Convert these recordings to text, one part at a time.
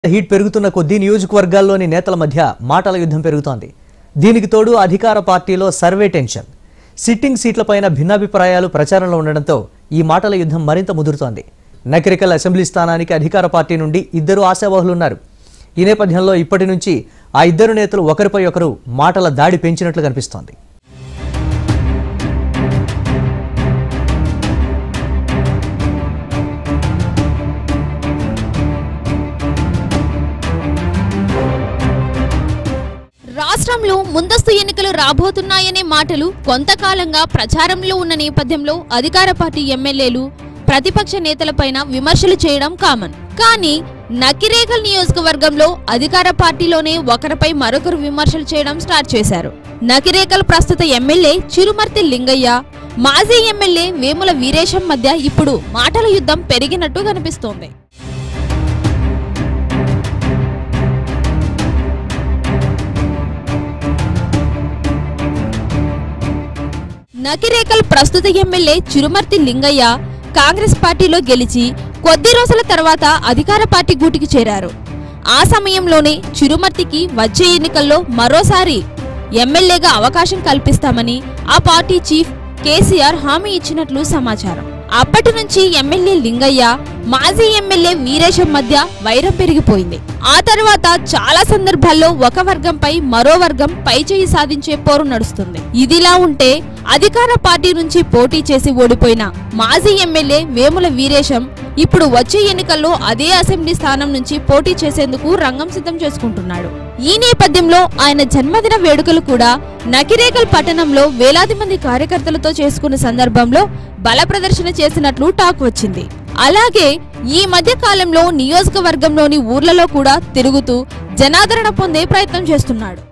heat పెరుగుతున్న కొద్దీ నియోజకవర్గాల్లోని నేతల మధ్య మాటల యుద్ధం పెరుగుతోంది దీనికి తోడు అధికార పార్టీలో సర్వే టెన్షన్ సిట్టింగ్ సీట్లపైన భిన్నాభిప్రాయాలు ప్రచారంలో ఉండడంతో ఈ మాటల యుద్ధం మరింత ముదురుతోంది నకరికల్ అసెంబ్లీ స్థానానికి అధికార పార్టీ నుండి ఇద్దరు ఆశావహులున్నారు ఈ నేపథ్యంలో ఇప్పటి నుంచి ఆ ఇద్దరు నేతలు ఒకరిపై ఒకరు మాటల దాడి పెంచినట్లు కనిపిస్తోంది రాష్ట్రంలో ముందస్తు ఎన్నికలు రాబోతున్నాయనే మాటలు కొంతకాలంగా ప్రచారంలో ఉన్న నేపథ్యంలో అధికార పార్టీ ఎమ్మెల్యేలు ప్రతిపక్ష నేతలపైన విమర్శలు చేయడం కామన్ కానీ నకిరేగల్ నియోజకవర్గంలో అధికార పార్టీలోనే ఒకరిపై మరొకరు విమర్శలు చేయడం స్టార్ట్ చేశారు నకిరేకల్ ప్రస్తుత ఎమ్మెల్యే చిరుమర్తి లింగయ్య మాజీ ఎమ్మెల్యే వేముల వీరేశం మధ్య ఇప్పుడు మాటల యుద్ధం పెరిగినట్టు కనిపిస్తోంది నకిరేకల్ ప్రస్తుత ఎమ్మెల్యే చిరుమర్తి లింగయ్య కాంగ్రెస్ పార్టీలో గెలిచి కొద్ది రోజుల తర్వాత అధికార పార్టీ గూటికి చేరారు ఆ సమయంలోనే చిరుమర్తికి వచ్చే ఎన్నికల్లో మరోసారి ఎమ్మెల్యేగా అవకాశం కల్పిస్తామని ఆ పార్టీ చీఫ్ కేసీఆర్ హామీ ఇచ్చినట్లు సమాచారం అప్పటి నుంచి ఎమ్మెల్యే లింగయ్య మాజీ ఎమ్మెల్యే వీరేశం మధ్య వైరం పెరిగిపోయింది ఆ తర్వాత చాలా సందర్భాల్లో ఒక వర్గంపై మరో వర్గం పైచేయి సాధించే పోరు నడుస్తుంది ఇదిలా ఉంటే అధికార పార్టీ నుంచి పోటీ చేసి ఓడిపోయిన మాజీ ఎమ్మెల్యే వేముల వీరేశం ఇప్పుడు వచ్చే ఎన్నికల్లో అదే అసెంబ్లీ స్థానం నుంచి పోటీ చేసేందుకు రంగం సిద్ధం చేసుకుంటున్నాడు ఈ నేపథ్యంలో ఆయన జన్మదిన వేడుకలు కూడా నకిరేకల్ పట్టణంలో వేలాది మంది కార్యకర్తలతో చేసుకున్న సందర్భంలో బల ప్రదర్శన చేసినట్లు టాక్ వచ్చింది అలాగే ఈ మధ్య కాలంలో నియోజకవర్గంలోని ఊర్లలో కూడా తిరుగుతూ జనాదరణ పొందే ప్రయత్నం చేస్తున్నాడు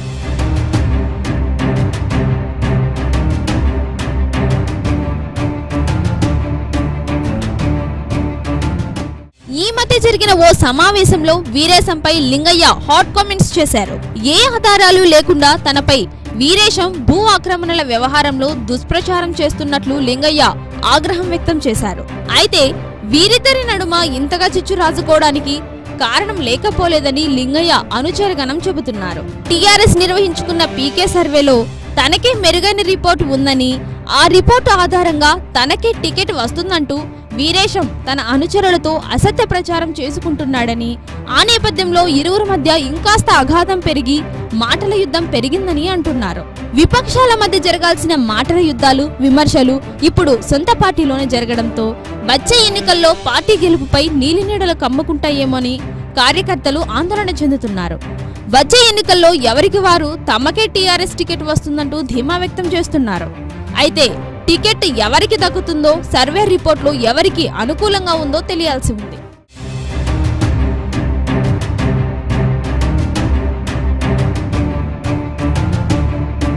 ఈ మధ్య జరిగిన ఓ సమావేశంలో వీరేశంపై లింగయ్య హాట్ కామెంట్స్ చేశారు ఏ ఆధారాలు లేకుండా తనపై వీరేశం భూ ఆక్రమణల వ్యవహారంలో దుష్ప్రచారం చేస్తున్నట్లు లింగయ్య ఆగ్రహం వ్యక్తం చేశారు అయితే వీరిద్దరి నడుమ ఇంతగా చిచ్చు రాజుకోవడానికి కారణం లేకపోలేదని లింగయ్య అనుచరగణం చెబుతున్నారు టీఆర్ఎస్ నిర్వహించుకున్న పీకే సర్వేలో తనకే మెరుగైన రిపోర్ట్ ఉందని ఆ రిపోర్టు ఆధారంగా తనకే టికెట్ వస్తుందంటూ వీరేశం తన అనుచరులతో అసత్య ప్రచారం చేసుకుంటున్నాడని ఆ నేపథ్యంలో ఇరువురి మధ్య ఇంకాస్త అఘాతం పెరిగి మాటల యుద్ధం పెరిగిందని అంటున్నారు విపక్షాల మధ్య జరగాల్సిన మాటల యుద్ధాలు విమర్శలు ఇప్పుడు సొంత పార్టీలోనే జరగడంతో వచ్చే ఎన్నికల్లో పార్టీ గెలుపుపై నీలినీడలు కమ్ముకుంటాయేమోని కార్యకర్తలు ఆందోళన చెందుతున్నారు వచ్చే ఎన్నికల్లో ఎవరికి వారు తమకే టీఆర్ఎస్ టికెట్ వస్తుందంటూ ధీమా వ్యక్తం చేస్తున్నారు అయితే టికెట్ ఎవరికి దక్కుతుందో సర్వే రిపోర్ట్లో ఎవరికి అనుకూలంగా ఉందో తెలియాల్సి ఉంది